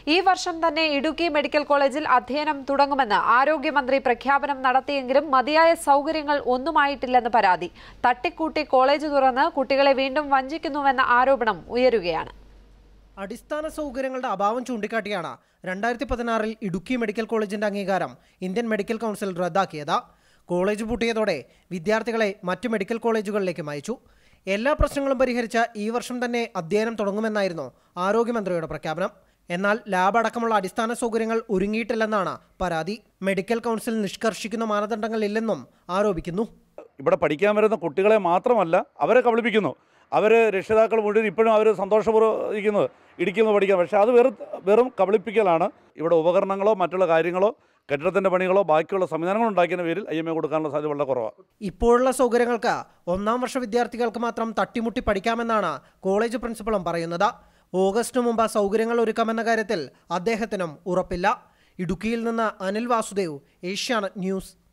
ഈ വർഷം തന്നെ ഇടുക്കി മെഡിക്കൽ കോളേജിൽ അധ്യയനം തുടങ്ങുമെന്ന് ആരോഗ്യമന്ത്രി പ്രഖ്യാപനം നടത്തിയെങ്കിലും മതിയായ സൗകര്യങ്ങൾ ഒന്നുമായിട്ടില്ലെന്ന് പരാതി തട്ടിക്കൂട്ടി കോളേജ് തുറന്ന് കുട്ടികളെ വീണ്ടും വഞ്ചിക്കുന്നുവെന്ന ആരോപണം ഉയരുകയാണ് അടിസ്ഥാന സൗകര്യങ്ങളുടെ അഭാവം ചൂണ്ടിക്കാട്ടിയാണ് രണ്ടായിരത്തി പതിനാറിൽ ഇടുക്കി മെഡിക്കൽ കോളേജിന്റെ അംഗീകാരം ഇന്ത്യൻ മെഡിക്കൽ കൗൺസിൽ റദ്ദാക്കിയത് കോളേജ് പൂട്ടിയതോടെ വിദ്യാർത്ഥികളെ മറ്റ് മെഡിക്കൽ കോളേജുകളിലേക്കും അയച്ചു എല്ലാ പ്രശ്നങ്ങളും പരിഹരിച്ച ഈ വർഷം തന്നെ അധ്യയനം തുടങ്ങുമെന്നായിരുന്നു ആരോഗ്യമന്ത്രിയുടെ പ്രഖ്യാപനം എന്നാൽ ലാബ് അടക്കമുള്ള അടിസ്ഥാന സൗകര്യങ്ങൾ ഒരുങ്ങിയിട്ടില്ലെന്നാണ് പരാതി മെഡിക്കൽ കൗൺസിൽ നിഷ്കർഷിക്കുന്ന മാനദണ്ഡങ്ങളില്ലെന്നും ആരോപിക്കുന്നു ഇവിടെ പഠിക്കാൻ വരുന്ന കുട്ടികളെ മാത്രമല്ല അവരെ കബളിപ്പിക്കുന്നു അവർ രക്ഷിതാക്കൾ മുഴുവൻ ഇപ്പോഴും അവർ സന്തോഷപൂർവ്വം ഇരിക്കുന്നത് ഇടിക്കുന്നു പഠിക്കാൻ പക്ഷേ അത് വെറും വെറും കബളിപ്പിക്കലാണ് ഇവിടെ ഉപകരണങ്ങളോ മറ്റുള്ള കാര്യങ്ങളോ കെട്ടിടത്തിൻ്റെ പണികളോ ബാക്കിയുള്ള സംവിധാനങ്ങളോ ഉണ്ടാക്കിയതിൻ്റെ പേരിൽ ഐ എം എ കൊടുക്കാനുള്ള സാധ്യത വളരെ കുറവാണ് ഇപ്പോഴുള്ള സൗകര്യങ്ങൾക്ക് ഒന്നാം വർഷ വിദ്യാർത്ഥികൾക്ക് മാത്രം തട്ടിമുട്ടി പഠിക്കാമെന്നാണ് കോളേജ് പ്രിൻസിപ്പളും പറയുന്നത് ഓഗസ്റ്റിന് മുമ്പ് സൗകര്യങ്ങൾ ഒരുക്കാമെന്ന കാര്യത്തിൽ അദ്ദേഹത്തിനും ഉറപ്പില്ല ഇടുക്കിയിൽ നിന്ന് അനിൽ വാസുദേവ് ഏഷ്യാനെറ്റ് ന്യൂസ്